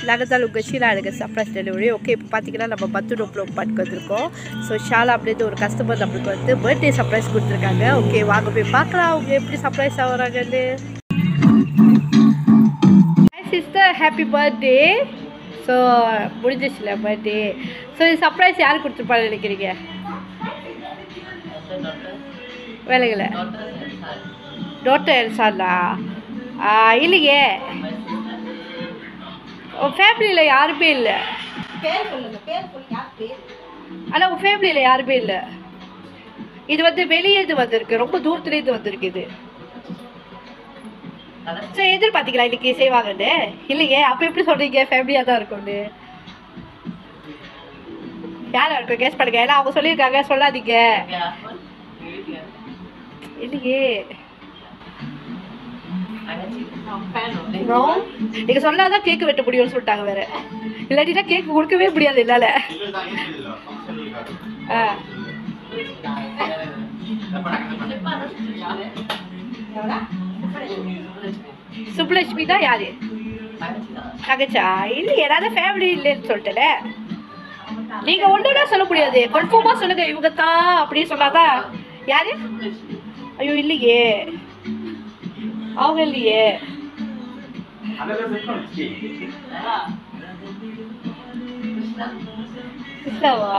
நாங்கள் உங்கள் ஷீலா அழகு சர்ப்ரைஸ் டெலிவரி ஓகே இப்போ பார்த்தீங்கன்னா நம்ம பத்து ரூபா பாட்டுக்கு வந்திருக்கோம் ஸோ ஷாலா அப்படின்னு ஒரு கஸ்டமர் நம்மளுக்கு வந்து பர்த்டே சர்ப்ரைஸ் கொடுத்துருக்காங்க ஓகே வாங்க போய் பார்க்கலாம் அவங்க எப்படி சர்ப்ரைஸ் ஆகுறாங்கன்னு சிஸ்டர் ஹாப்பி பர்த்டே ஸோ முடிஞ்சிச்சுல பர்த்டே ஸோ இது சர்ப்ரைஸ் யார் கொடுத்துருப்பான்னு நினைக்கிறீங்க வேலைகளை டாக்டர் எல்சாலா இல்லையே உன் ஃபேமிலியில் யாருமே இல்லை பேர் சொல்லுங்க பேர் சொல்லுங்க யார் பேர் ஆனால் உன் ஃபேமிலியில் யாருமே இல்லை இது வந்து வெளியேந்து வந்திருக்கு ரொம்ப தூரத்துலேருந்து வந்திருக்கு இது சரி எதிர்பார்த்தீங்களா இன்னைக்கு செய்வாங்கன்னு இல்லையே அப்போ எப்படி சொல்கிறீங்க ஃபேமிலியாக தான் இருக்கும்னு யாரா இருக்கும் கேஸ் பண்ணுங்க ஏன்னா அவங்க சொல்லியிருக்காங்க சொல்லாதீங்க இல்லையே நீங்க சொல்லாதான் கேக் வெட்ட முடியும்னு சொல்லிட்டாங்க வேற இல்லாட்டினா கேக் கொடுக்கவே முடியாது என்னால ஆ. சுப்புலட்சுமி தான் யாரு தங்கச்சா இல்லை ஏதாவது ஃபேமிலி இல்லைன்னு சொல்லிட்டல நீங்க ஒண்ணுனா சொல்ல முடியாது கன்ஃபார்மா சொல்லுங்க இவங்க தான் அப்படின்னு சொன்னாதான் யாரு ஐயோ இல்லையே அவங்க இல்லையே கிருஷ்ணாவா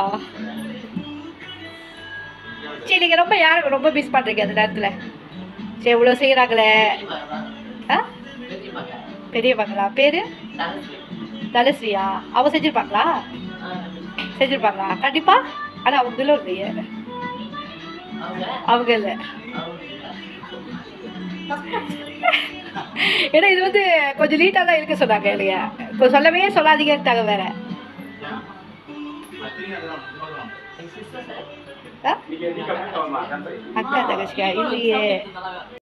சரி நீங்கள் ரொம்ப யாருக்கு ரொம்ப மிஸ் பண்ணுறீங்க அந்த நேரத்தில் சரி இவ்வளோ செய்கிறாங்களே ஆ பெரிய மகளா பேர் தனஸ்ரீயா அவ செஞ்சுருப்பாங்களா செஞ்சுருப்பாங்களா கண்டிப்பாக ஆனால் அவங்களும் இல்லையே அவங்க இல்லை ஏன்னா இது வந்து கொஞ்சம் நீட்டாக தான் இருக்க சொன்னாங்க இல்லையா இப்போ சொல்லவே சொல்லாதீங்கன்ட்டாங்க வேற ஆ? அக்கா தங்கச்சியா இல்லையே